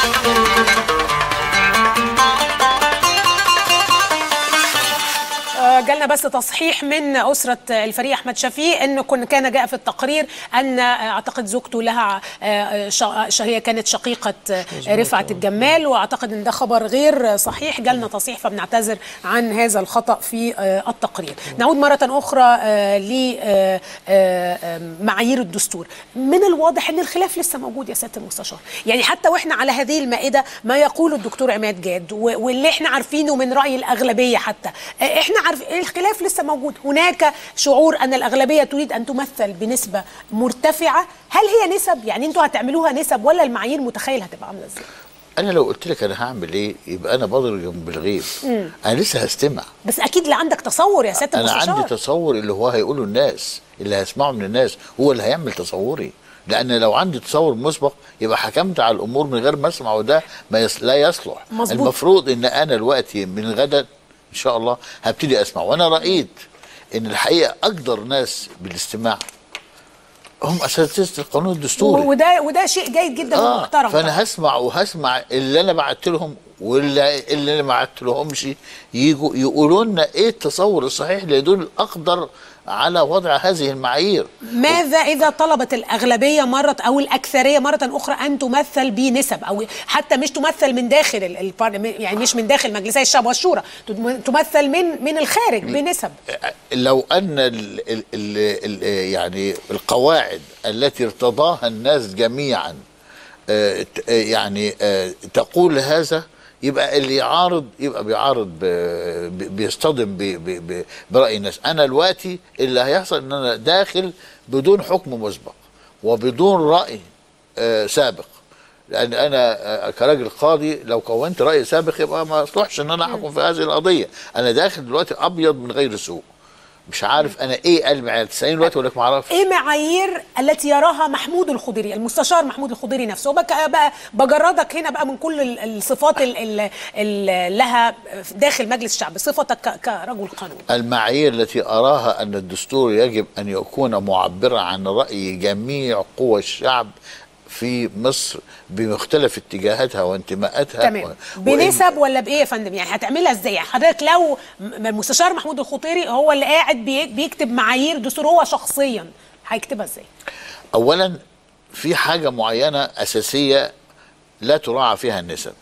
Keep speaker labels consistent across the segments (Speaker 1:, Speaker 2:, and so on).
Speaker 1: آه، جالنا بس تصحيح من أسرة الفريق أحمد شفيق أنه كن- كان جاء في التقرير أن آه، أعتقد زوجته لها آه، شا- ش- هي كانت شقيقة آه، رفعت الجمال وأعتقد أن ده خبر غير صحيح جالنا تصحيح فبنعتذر عن هذا الخطأ في آه، التقرير نعود مرة أخرى لمعايير الدستور من الواضح أن الخلاف لسه موجود يا سيادة المستشار يعني حتى وإحنا على هذه المائدة ما يقوله الدكتور عماد جاد و- واللي احنا عارفينه من رأي الأغلبية حتى آه، احنا عارف الخلاف لسه موجود هناك شعور أن الأغلبية تريد أن تمثل بنسبة مرتفعة هل هي نسب يعني انتوا هتعملوها نسب ولا المعايير متخيل هتبقى عاملة ازاي
Speaker 2: انا لو قلت لك انا هعمل ايه يبقى انا بضرب بالغيب انا لسه هستمع
Speaker 1: بس أكيد اللي عندك تصور يا سيادة
Speaker 2: انا
Speaker 1: المستشار
Speaker 2: عندي تصور اللي هو هيقوله الناس اللي هيسمعه من الناس هو اللي هيعمل تصوري لان لو عندي تصور مسبق يبقى حكمت على الامور من غير ما اسمع وده ما يص... لا يصلح
Speaker 1: مظبوط.
Speaker 2: المفروض ان انا دلوقتي من غدا ان شاء الله هبتدي اسمع وانا رايت ان الحقيقه اقدر ناس بالاستماع هم اساتذه القانون الدستوري
Speaker 1: وده وده شيء جيد جدا ومحترم
Speaker 2: فانا هسمع وهسمع اللي انا بعت لهم واللي اللي انا ما بعت لهمش يجوا يقولوا لنا ايه التصور الصحيح اللي يدل اقدر على وضع هذه المعايير
Speaker 1: ماذا إذا طلبت الأغلبية مرة أو الأكثرية مرة أخرى أن تمثل بنسب أو حتى مش تمثل من داخل ال- البرلمان يعني مش من داخل مجلسي الشعب والشورى تم- تمثل من من الخارج بنسب
Speaker 2: لو ان ال ال ال ال يعني القواعد التي ارتضاها الناس جميعا آه، ت- آه، يعني آه، تقول هذا يبقى اللي يعارض يبقى بيعارض ب- ب- بيصطدم ب- ب- ب- براي الناس انا دلوقتي اللي هيحصل ان انا داخل بدون حكم مسبق وبدون راي آه، سابق لان انا آه، كراجل قاضي لو كونت راي سابق يبقى ما يصلحش ان انا احكم في هذه القضيه انا داخل دلوقتي ابيض من غير سوء مش عارف انا ايه قال معايا 90 دلوقتي ولا ما اعرفش
Speaker 1: ايه معايير التي يراها محمود الخضيري المستشار محمود الخضيري نفسه بقى, بقى بجردك هنا بقى من كل ال- الصفات اللي لها داخل مجلس الشعب صفتك ك- كرجل قانون
Speaker 2: المعايير التي اراها ان الدستور يجب ان يكون معبرا عن راي جميع قوى الشعب في مصر بمختلف اتجاهاتها وانتماءاتها
Speaker 1: تمام
Speaker 2: و-
Speaker 1: بنسب ولا بايه يا فندم يعني هتعملها ازاي يعني حضرتك لو م- المستشار محمود الخطيري هو اللي قاعد بي- بيكتب معايير دستور هو شخصيا هيكتبها ازاي
Speaker 2: اولا في حاجه معينه اساسيه لا تراعى فيها النسب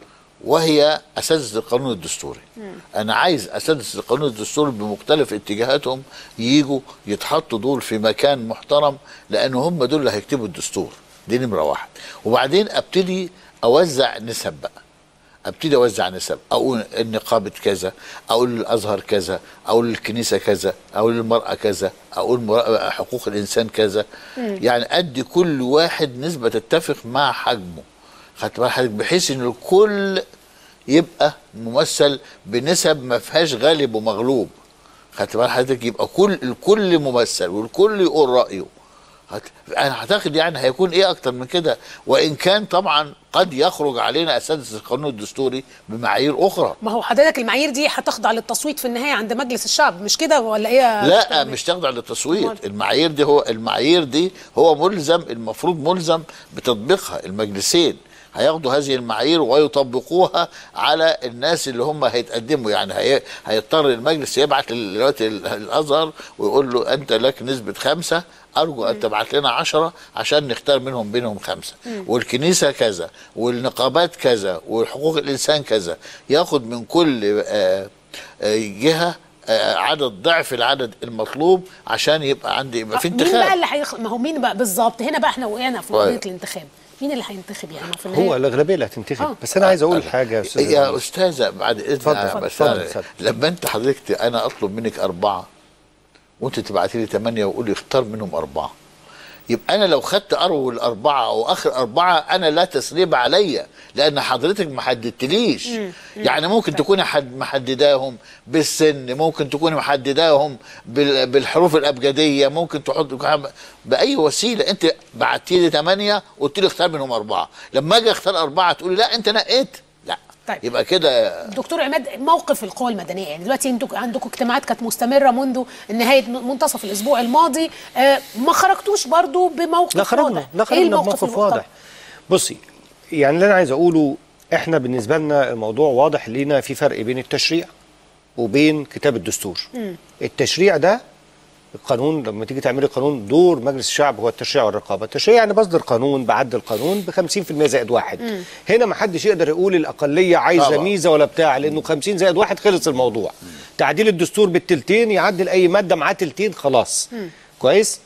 Speaker 2: وهي اساتذه القانون الدستوري انا عايز اساتذه القانون الدستوري بمختلف اتجاهاتهم يجوا يتحطوا دول في مكان محترم لان هم دول اللي هيكتبوا الدستور دي نمره واحد وبعدين ابتدي اوزع نسب بقى ابتدي اوزع نسب اقول النقابه كذا اقول الازهر كذا اقول الكنيسه كذا اقول المراه كذا اقول مرا- حقوق الانسان كذا يعني ادي كل واحد نسبه تتفق مع حجمه خدت بال حضرتك بحيث ان الكل يبقى ممثل بنسب ما فيهاش غالب ومغلوب خدت بال حضرتك يبقى كل الكل ممثل والكل يقول رايه هت... انا اعتقد يعني هيكون ايه اكتر من كده وان كان طبعا قد يخرج علينا اساتذه القانون الدستوري بمعايير اخرى
Speaker 1: ما هو حضرتك المعايير دي هتخضع للتصويت في النهايه عند مجلس الشعب مش كده ولا ايه يا
Speaker 2: لا
Speaker 1: دكتور
Speaker 2: مش تخضع
Speaker 1: أمال؟
Speaker 2: للتصويت المعايير دي هو المعايير دي هو ملزم المفروض ملزم بتطبيقها المجلسين هياخدوا هذه المعايير ويطبقوها على الناس اللي هم هيتقدموا يعني هي هيضطر المجلس يبعت ال- دلوقتي ال- الازهر ويقول له انت لك نسبه خمسه ارجو ان تبعت لنا عشرة عشان نختار منهم بينهم خمسه والكنيسه كذا والنقابات كذا وحقوق الانسان كذا ياخد من كل آه، آه، جهه آه، عدد ضعف العدد المطلوب عشان يبقى عندي يبقى في
Speaker 1: مين بقى
Speaker 2: انتخاب
Speaker 1: اللي هيخ... ما هو مين بقى بالظبط هنا بقى احنا وقعنا في
Speaker 2: طيب.
Speaker 1: قضيه الانتخاب مين اللي هينتخب يعني ما في النهايه
Speaker 3: هو الاغلبيه اللي هتنتخب
Speaker 1: آه.
Speaker 3: بس انا عايز اقول حاجه يا استاذ
Speaker 2: يا استاذه بعد اذن
Speaker 3: اتفضل،
Speaker 2: آه،
Speaker 3: اتفضل،
Speaker 2: بس
Speaker 3: اتفضل،
Speaker 2: أنا-
Speaker 3: اتفضل.
Speaker 2: لما انت حضرتك انا اطلب منك اربعه وانت تبعتي لي ثمانيه وقولي اختار منهم اربعه يبقى انا لو خدت اول اربعه او اخر اربعه انا لا تسريب عليا لان حضرتك ما حددتليش يعني ممكن تكوني حد محدداهم بالسن ممكن تكوني محدداهم بال- بالحروف الابجديه ممكن تحط باي وسيله انت بعتي لي ثمانيه قلت لي اختار منهم اربعه لما اجي اختار اربعه تقولي لا انت نقيت لا
Speaker 1: طيب.
Speaker 2: يبقى كده
Speaker 1: دكتور عماد موقف القوى المدنيه يعني دلوقتي انتوا عندكم اجتماعات كانت مستمره منذ نهايه منتصف الاسبوع الماضي آه ما خرجتوش برضو بموقف
Speaker 3: لا خرجنا
Speaker 1: واضح
Speaker 3: لا
Speaker 1: ايه
Speaker 3: خرجنا
Speaker 1: الموقف
Speaker 3: بموقف
Speaker 1: المختلف؟
Speaker 3: واضح بصي يعني اللي انا عايز اقوله احنا بالنسبه لنا الموضوع واضح لينا في فرق بين التشريع وبين كتاب الدستور التشريع ده القانون لما تيجي تعملي قانون دور مجلس الشعب هو التشريع والرقابه التشريع يعني بصدر قانون بعدل قانون ب 50% زائد واحد هنا ما حدش يقدر يقول الاقليه عايزه
Speaker 2: طبعا.
Speaker 3: ميزه ولا بتاع لانه 50 زائد واحد خلص الموضوع تعديل الدستور بالتلتين يعدل اي ماده معاه تلتين خلاص كويس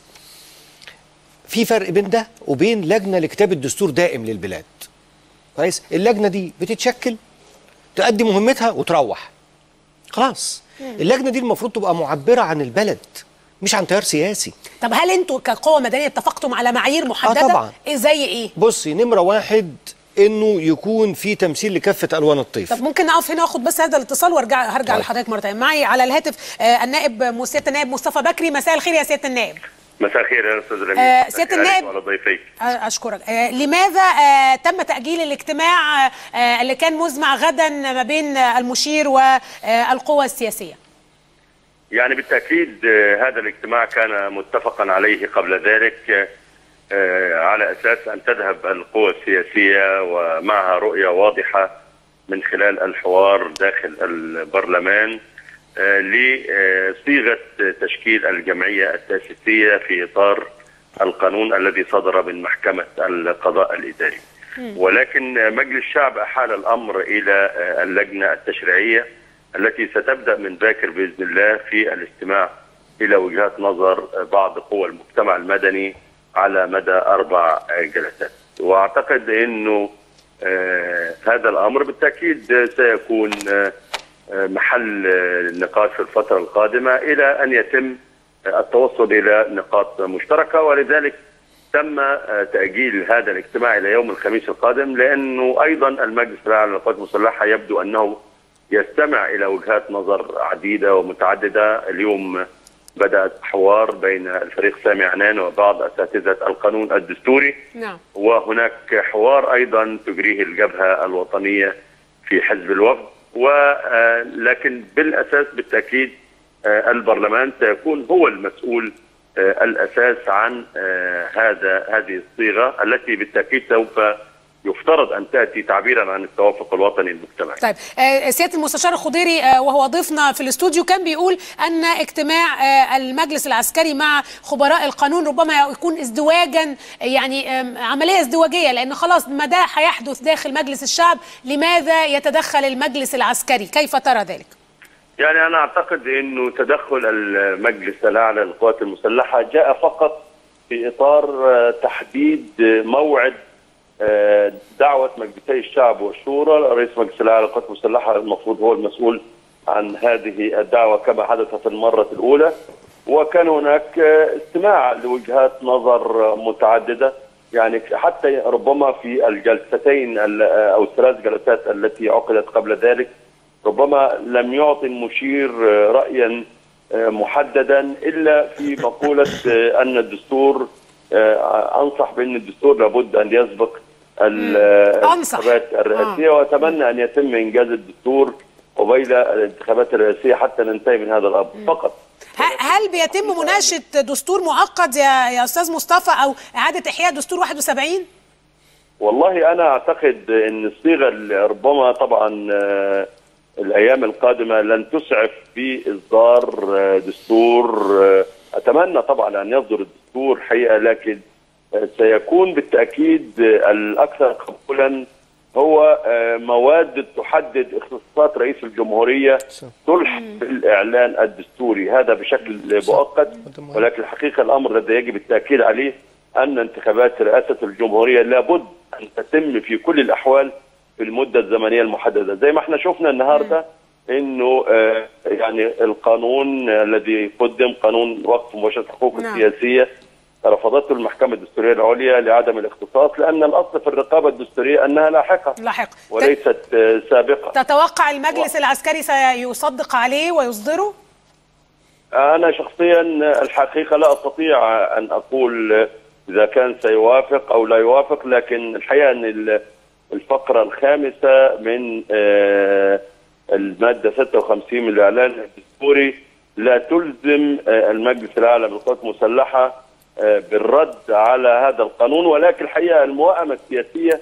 Speaker 3: في فرق بين ده وبين لجنه لكتاب الدستور دائم للبلاد كويس اللجنه دي بتتشكل تؤدي مهمتها وتروح خلاص اللجنه دي المفروض تبقى معبره عن البلد مش عن تيار سياسي
Speaker 1: طب هل انتوا كقوه مدنيه اتفقتم على معايير محدده
Speaker 3: طبعاً.
Speaker 1: إيه زي ايه
Speaker 3: بصي نمره واحد انه يكون في تمثيل لكافه الوان الطيف
Speaker 1: طب ممكن نقف هنا واخد بس هذا الاتصال وارجع هرجع
Speaker 3: طيب.
Speaker 1: لحضرتك مره ثانيه معي على الهاتف آه النائب سياده النائب مصطفى بكري مساء الخير يا سياده النائب
Speaker 4: مساء الخير يا استاذ رميل
Speaker 1: آه،
Speaker 4: مساء
Speaker 1: سيادة
Speaker 4: الخير عليك
Speaker 1: النائب.
Speaker 4: وعلى ضيفيك
Speaker 1: آه، اشكرك آه لماذا آه تم تاجيل الاجتماع آه اللي كان مزمع غدا ما بين آه، المشير والقوى السياسيه
Speaker 4: يعني بالتاكيد آه، هذا الاجتماع كان متفقا عليه قبل ذلك آه، على اساس ان تذهب القوى السياسيه ومعها رؤيه واضحه من خلال الحوار داخل البرلمان آه، لصيغه تشكيل الجمعيه التاسيسيه في اطار القانون الذي صدر من محكمه القضاء الاداري. ولكن مجلس الشعب احال الامر الى آه، اللجنه التشريعيه التي ستبدا من باكر باذن الله في الاستماع الى وجهات نظر بعض قوى المجتمع المدني على مدى اربع آه، جلسات واعتقد انه آه، هذا الامر بالتاكيد سيكون آه، آه، محل آه، نقاش في الفتره القادمه الى ان يتم آه، التوصل الى نقاط مشتركه ولذلك تم آه، تاجيل هذا الاجتماع الى يوم الخميس القادم لانه ايضا المجلس الاعلى للقوات المسلحه يبدو انه يستمع الى وجهات نظر عديده ومتعدده اليوم بدات حوار بين الفريق سامي عنان وبعض اساتذه القانون الدستوري
Speaker 1: نعم
Speaker 4: وهناك حوار ايضا تجريه الجبهه الوطنيه في حزب الوفد ولكن بالاساس بالتاكيد آه، البرلمان سيكون هو المسؤول آه، الاساس عن آه، هذا هذه الصيغه التي بالتاكيد سوف يفترض ان تاتي تعبيرا عن التوافق الوطني المجتمعي.
Speaker 1: طيب آه، سياده المستشار الخضيري آه، وهو ضيفنا في الاستوديو كان بيقول ان اجتماع آه، المجلس العسكري مع خبراء القانون ربما يكون ازدواجا يعني آم، عمليه ازدواجيه لان خلاص ما ده هيحدث داخل مجلس الشعب لماذا يتدخل المجلس العسكري كيف ترى ذلك
Speaker 4: يعني انا اعتقد انه تدخل المجلس الاعلى للقوات المسلحه جاء فقط في اطار آه، تحديد آه، موعد آه، دعوه مجلسي الشعب والشورى رئيس مجلس الاعلى للقوات المسلحه المفروض هو المسؤول عن هذه الدعوه كما حدث في المره الاولى وكان هناك آه، استماع لوجهات نظر آه، متعدده يعني حتى ربما في الجلستين ال- آه، او الثلاث جلسات التي عقدت قبل ذلك ربما لم يعطي المشير آه، رايا آه، محددا الا في مقوله آه، ان الدستور آه، انصح بان الدستور لابد ان يسبق ال- آه،
Speaker 1: أنصح.
Speaker 4: الانتخابات الرئاسيه واتمنى ان يتم انجاز الدستور قبيل الانتخابات الرئاسيه حتى ننتهي من هذا الامر فقط
Speaker 1: ه- هل بيتم مناقشه دستور معقد يا يا استاذ مصطفى او اعاده احياء دستور 71
Speaker 4: والله انا اعتقد ان الصيغه اللي ربما طبعا آه، الايام القادمه لن تسعف في اصدار آه، دستور آه، اتمنى طبعا ان يصدر الدستور حقيقه لكن آه، سيكون بالتاكيد آه، الاكثر قبولا هو آه، مواد تحدد اختصاصات رئيس الجمهوريه تلحق بالاعلان الدستوري هذا بشكل مؤقت ولكن الحقيقه الامر الذي يجب التاكيد عليه ان انتخابات رئاسه الجمهوريه لابد ان تتم في كل الاحوال في المده الزمنيه المحدده زي ما احنا شفنا النهارده انه آه، يعني القانون الذي قدم قانون وقف مباشره الحقوق
Speaker 1: نعم.
Speaker 4: السياسيه رفضته المحكمه الدستوريه العليا لعدم الاختصاص لان الاصل في الرقابه الدستوريه انها لاحقه
Speaker 1: لاحق
Speaker 4: وليست آه، سابقه
Speaker 1: تتوقع المجلس العسكري سيصدق عليه ويصدره
Speaker 4: أنا شخصيا الحقيقة لا أستطيع أن أقول إذا كان سيوافق أو لا يوافق لكن الحقيقة أن ال- الفقرة الخامسة من آه، المادة 56 من الإعلان الدستوري لا تلزم آه، المجلس الأعلى للقوات المسلحة آه، بالرد على هذا القانون ولكن الحقيقة الموائمة السياسية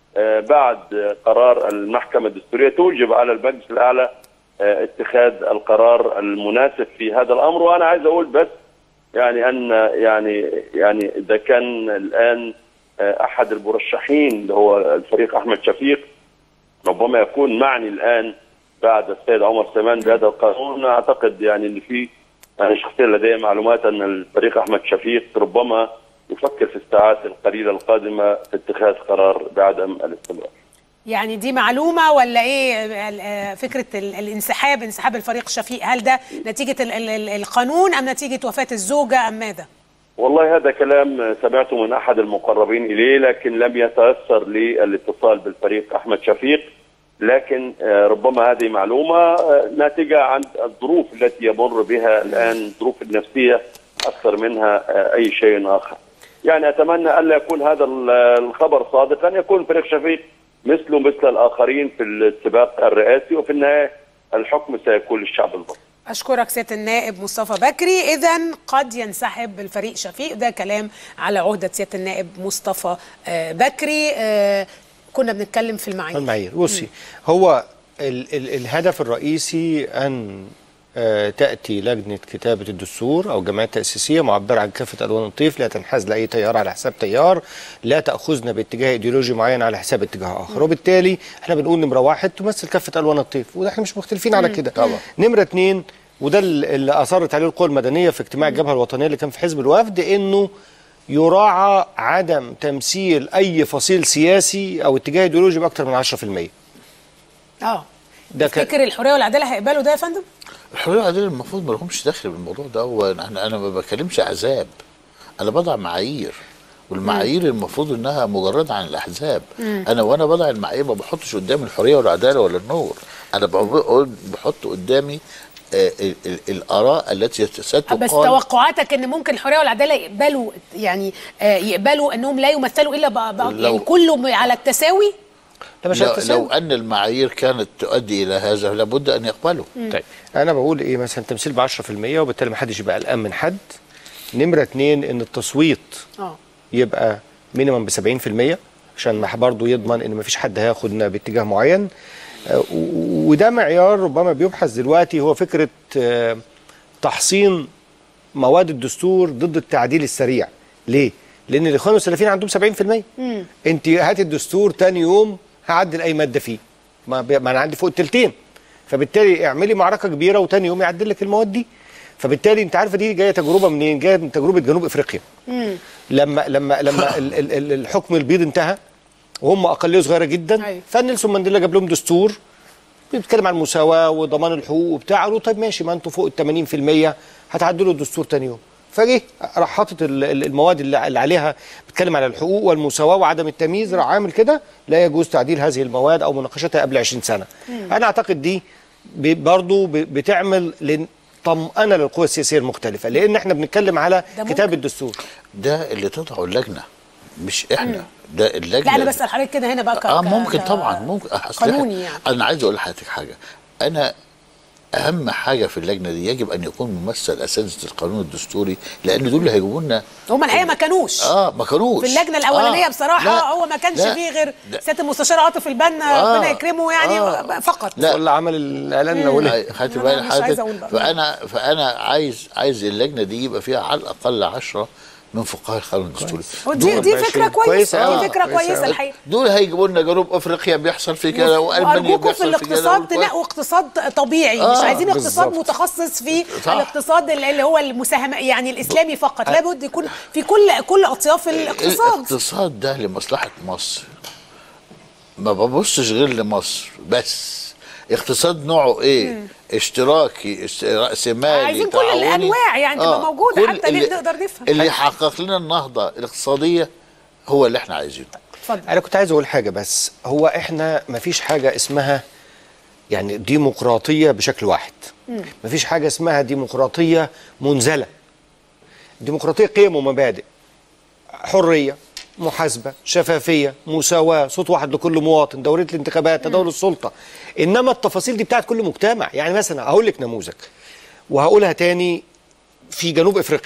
Speaker 4: آه، بعد آه، قرار المحكمه الدستوريه توجب على المجلس الاعلى آه، اتخاذ القرار المناسب في هذا الامر وانا عايز اقول بس يعني ان يعني يعني اذا كان الان آه، احد المرشحين اللي هو الفريق احمد شفيق ربما يكون معني الان بعد السيد عمر سليمان بهذا القانون اعتقد يعني ان في يعني شخصيا لدي معلومات ان الفريق احمد شفيق ربما يفكر في الساعات القليله القادمه في اتخاذ قرار بعدم الاستمرار.
Speaker 1: يعني دي معلومه ولا ايه ال- آه، فكره ال- الانسحاب انسحاب الفريق شفيق هل ده نتيجه ال- ال- ال- القانون ام نتيجه وفاه الزوجه ام ماذا؟
Speaker 4: والله هذا كلام سمعته من احد المقربين اليه لكن لم يتاثر لي الاتصال بالفريق احمد شفيق لكن آه، ربما هذه معلومه آه، ناتجه عن الظروف التي يمر بها الان الظروف النفسيه اكثر منها آه، اي شيء اخر. يعني اتمنى الا يكون هذا ال- الخبر صادقا يكون فريق شفيق مثله مثل الاخرين في السباق الرئاسي وفي النهايه الحكم سيكون للشعب المصري.
Speaker 1: اشكرك سياده النائب مصطفى بكري اذا قد ينسحب الفريق شفيق ده كلام على عهده سياده النائب مصطفى آه، بكري آه، كنا بنتكلم في المعايير
Speaker 3: المعايير بصي هو ال ال الهدف الرئيسي ان آه، تاتي لجنه كتابه الدستور او الجمعيه التاسيسيه معبره عن كافه الوان الطيف لا تنحاز لاي تيار على حساب تيار لا تاخذنا باتجاه ايديولوجي معين على حساب اتجاه اخر وبالتالي احنا بنقول نمره واحد تمثل كافه الوان الطيف وده احنا مش مختلفين على كده
Speaker 2: طبعا.
Speaker 3: نمره اتنين وده ال- اللي اصرت عليه القوى المدنيه في اجتماع الجبهه الوطنيه اللي كان في حزب الوفد انه يراعى عدم تمثيل اي فصيل سياسي او اتجاه ايديولوجي باكثر من 10%
Speaker 1: اه
Speaker 3: ده كان-
Speaker 1: تفتكر الحريه والعداله هيقبلوا ده يا فندم؟
Speaker 2: الحريه والعداله المفروض ما لهمش دخل بالموضوع ده هو انا انا ما بكلمش احزاب انا بضع معايير والمعايير المفروض انها مجرده عن الاحزاب انا وانا بضع المعايير ما بحطش قدامي الحريه والعداله ولا النور انا بقول- بحط قدامي آه، ال- ال- الاراء التي
Speaker 1: آه،
Speaker 2: ستقال
Speaker 1: بس توقعاتك ان ممكن الحريه والعداله يقبلوا يعني آه، يقبلوا انهم لا يمثلوا الا ب- ب-
Speaker 2: لو-
Speaker 1: يعني كله على التساوي
Speaker 3: ده مش
Speaker 2: لو,
Speaker 3: هتساوي.
Speaker 2: لو ان المعايير كانت تؤدي الى هذا لابد ان يقبلوا
Speaker 3: طيب انا بقول ايه مثلا تمثيل ب 10% وبالتالي ما حدش يبقى قلقان من حد نمره اتنين ان التصويت
Speaker 1: اه
Speaker 3: يبقى مينيمم ب 70% عشان ما برضه يضمن ان ما فيش حد هياخدنا باتجاه معين آه، و- وده معيار ربما بيبحث دلوقتي هو فكره آه، تحصين مواد الدستور ضد التعديل السريع ليه؟ لان الاخوان والسلفيين عندهم 70% انت هات الدستور تاني يوم هعدل اي ماده فيه ما, بي- ما انا عندي فوق التلتين فبالتالي اعملي معركه كبيره وتاني يوم يعدل لك المواد دي فبالتالي انت عارفه دي جايه تجربه منين؟ جايه من تجربه جنوب افريقيا لما لما لما ال- ال- ال- الحكم البيض انتهى وهم اقليه صغيره جدا
Speaker 1: أيوة.
Speaker 3: فنيلسون مانديلا جاب لهم دستور بيتكلم عن المساواه وضمان الحقوق وبتاع قالوا طيب ماشي ما انتوا فوق ال 80% هتعدلوا الدستور تاني يوم فجه راح حاطط ال- ال- المواد اللي اللي عليها بتتكلم على الحقوق والمساواه وعدم التمييز راح عامل كده لا يجوز تعديل هذه المواد او مناقشتها قبل 20 سنه انا اعتقد دي ب- برضو ب- بتعمل لن- طمأنة للقوى السياسية المختلفة لأن احنا بنتكلم على
Speaker 1: ده ممكن.
Speaker 3: كتاب الدستور
Speaker 2: ده اللي تضعه اللجنه مش احنا ده اللجنه
Speaker 1: لا انا بسال حضرتك كده هنا بقى ك-
Speaker 2: اه
Speaker 1: ك-
Speaker 2: ممكن
Speaker 1: ك-
Speaker 2: طبعا ممكن أصل
Speaker 1: قانوني
Speaker 2: إحنا-
Speaker 1: يعني
Speaker 2: انا عايز اقول لحضرتك حاجه انا اهم حاجه في اللجنه دي يجب ان يكون ممثل اساتذه القانون الدستوري لان دول اللي هيجيبوا لنا
Speaker 1: هم الحقيقه ما كانوش
Speaker 2: اه ما كانوش
Speaker 1: في اللجنه الاولانيه
Speaker 2: آه
Speaker 1: بصراحه
Speaker 2: لا،
Speaker 1: هو ما كانش
Speaker 2: لا،
Speaker 1: فيه غير
Speaker 2: لا.
Speaker 1: سياده المستشار عاطف البنا
Speaker 2: آه،
Speaker 1: ربنا يكرمه يعني
Speaker 2: آه.
Speaker 1: فقط
Speaker 2: لا.
Speaker 3: ولا عمل الاعلان الاولاني
Speaker 2: هاي- خدت
Speaker 1: أنا
Speaker 2: بالك
Speaker 1: مش عايزة
Speaker 2: حضرتك
Speaker 1: أقول بقى.
Speaker 2: فانا فانا عايز عايز اللجنه دي يبقى فيها على الاقل 10 من فقهاء القانون الدستوري
Speaker 1: ودي
Speaker 2: دول
Speaker 1: دي
Speaker 3: ماشي.
Speaker 1: فكره
Speaker 3: كويسة
Speaker 1: كويسه
Speaker 3: أوي.
Speaker 1: دي فكره
Speaker 3: كويسة
Speaker 1: كويسه
Speaker 3: أوي.
Speaker 1: الحقيقه
Speaker 2: دول هيجيبوا لنا جنوب افريقيا بيحصل في كده والمانيا
Speaker 1: وارجوكم في
Speaker 2: بيحصل في كده
Speaker 1: الاقتصاد
Speaker 2: والكويت.
Speaker 1: تنقوا اقتصاد طبيعي مش
Speaker 2: آه،
Speaker 1: عايزين اقتصاد
Speaker 3: بالظبط.
Speaker 1: متخصص في
Speaker 2: صح.
Speaker 1: الاقتصاد اللي هو المساهمه يعني الاسلامي فقط لابد يكون في كل كل اطياف الاقتصاد
Speaker 2: الاقتصاد ده لمصلحة مصر ما ببصش غير لمصر بس اقتصاد نوعه ايه اشتراكي است- رأسمالي
Speaker 1: عايزين كل
Speaker 2: تعاوني.
Speaker 1: الأنواع يعني تبقى موجودة
Speaker 2: كل
Speaker 1: حتى
Speaker 2: اللي-
Speaker 1: نقدر نفهم.
Speaker 2: اللي يحقق لنا النهضة الاقتصادية هو اللي احنا عايزينه
Speaker 1: اتفضل
Speaker 3: انا كنت عايز اقول حاجه بس هو احنا ما فيش حاجه اسمها يعني ديمقراطيه بشكل واحد ما فيش حاجه اسمها ديمقراطيه منزله ديمقراطيه قيم ومبادئ حريه محاسبه شفافيه مساواه صوت واحد لكل مواطن دوريه الانتخابات تداول السلطه انما التفاصيل دي بتاعت كل مجتمع يعني مثلا هقول لك نموذج وهقولها تاني في جنوب افريقيا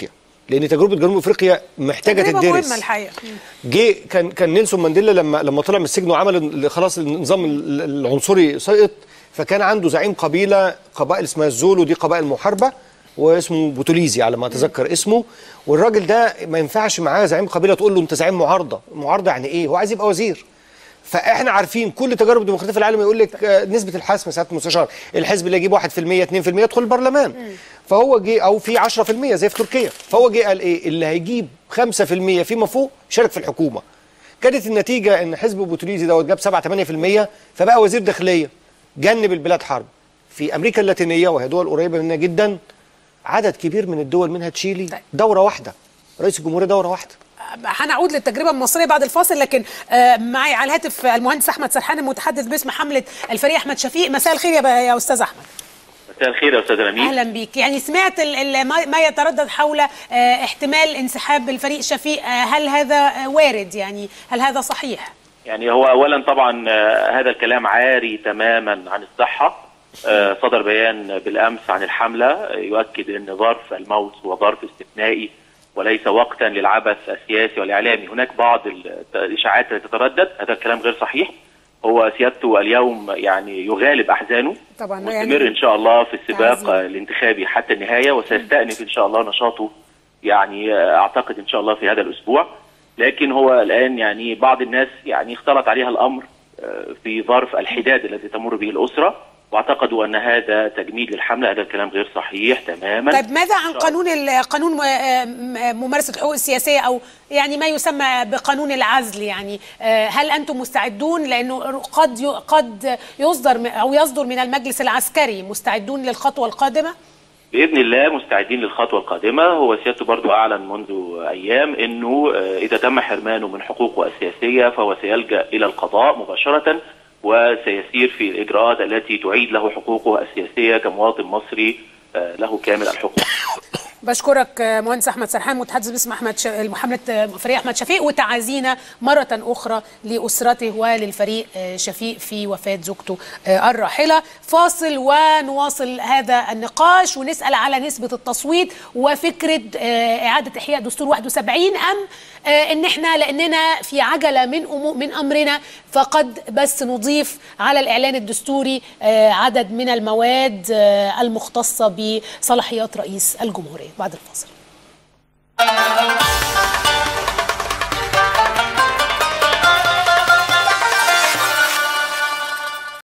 Speaker 3: لان تجربه جنوب افريقيا محتاجه
Speaker 1: تجربة
Speaker 3: تدرس
Speaker 1: مهمه الحقيقه
Speaker 3: جه كان كان نيلسون مانديلا لما لما طلع من السجن وعمل ال- خلاص النظام ال- العنصري سقط فكان عنده زعيم قبيله قبائل اسمها الزولو دي قبائل محاربه واسمه بوتوليزي على ما اتذكر اسمه والراجل ده ما ينفعش معاه زعيم قبيله تقول له انت زعيم معارضه معارضه يعني ايه هو عايز يبقى وزير فاحنا عارفين كل تجارب الديمقراطيه في العالم يقول لك آه، نسبه الحسم ساعه المستشار الحزب اللي يجيب 1% 2% يدخل البرلمان فهو جه او في 10% زي في تركيا فهو جه قال ايه اللي هيجيب 5% فيما فوق يشارك في الحكومه كانت النتيجه ان حزب بوتوليزي دوت جاب 7 8% فبقى وزير داخليه جنب البلاد حرب في امريكا اللاتينيه وهي دول قريبه مننا جدا عدد كبير من الدول منها تشيلي
Speaker 1: طيب.
Speaker 3: دوره واحده رئيس الجمهوريه دوره واحده
Speaker 1: هنعود للتجربه المصريه بعد الفاصل لكن آه، معي على الهاتف المهندس احمد سرحان المتحدث باسم حمله الفريق احمد شفيق مساء الخير يا ب- يا استاذ احمد
Speaker 5: مساء الخير يا استاذ امين
Speaker 1: اهلا بيك يعني سمعت ال- ال- ما ما يتردد حول آه، احتمال انسحاب الفريق شفيق آه، هل هذا آه، وارد يعني هل هذا صحيح
Speaker 5: يعني هو اولا طبعا آه، هذا الكلام عاري تماما عن الصحه آه، صدر بيان بالامس عن الحمله آه، يؤكد ان ظرف الموت هو ظرف استثنائي وليس وقتا للعبث السياسي والاعلامي هناك بعض ال- الاشاعات التي تتردد هذا الكلام غير صحيح هو سيادته اليوم يعني يغالب احزانه
Speaker 1: طبعا
Speaker 5: مستمر
Speaker 1: يعني
Speaker 5: ان شاء الله في السباق
Speaker 1: تعزيم.
Speaker 5: آه، الانتخابي حتى النهايه وسيستأنف ان شاء الله نشاطه يعني آه، اعتقد ان شاء الله في هذا الاسبوع لكن هو الان يعني بعض الناس يعني اختلط عليها الامر آه، في ظرف الحداد الذي تمر به الاسره واعتقدوا ان هذا تجميد للحمله هذا الكلام غير صحيح تماما
Speaker 1: طيب ماذا عن قانون ال- قانون آه، م- ممارسه الحقوق السياسيه او يعني ما يسمى بقانون العزل يعني آه، هل انتم مستعدون لانه قد ي- قد يصدر م- او يصدر من المجلس العسكري مستعدون للخطوه القادمه
Speaker 5: باذن الله مستعدين للخطوه القادمه هو سيادته برضو اعلن منذ ايام انه آه، اذا تم حرمانه من حقوقه السياسيه فهو سيلجا الى القضاء مباشره وسيسير في الاجراءات التي تعيد له حقوقه السياسيه كمواطن مصري آه، له كامل الحقوق
Speaker 1: بشكرك آه، مهندس احمد سرحان متحدث باسم احمد ش... حمله آه، فريق احمد شفيق وتعازينا مره اخرى لاسرته وللفريق آه، شفيق في وفاه زوجته آه، الراحله فاصل ونواصل هذا النقاش ونسال على نسبه التصويت وفكره آه، اعاده احياء دستور 71 ام آه، ان احنا لاننا في عجله من أمو من امرنا فقد بس نضيف على الاعلان الدستوري آه، عدد من المواد آه، المختصه بصلاحيات رئيس الجمهوريه بعد الفاصل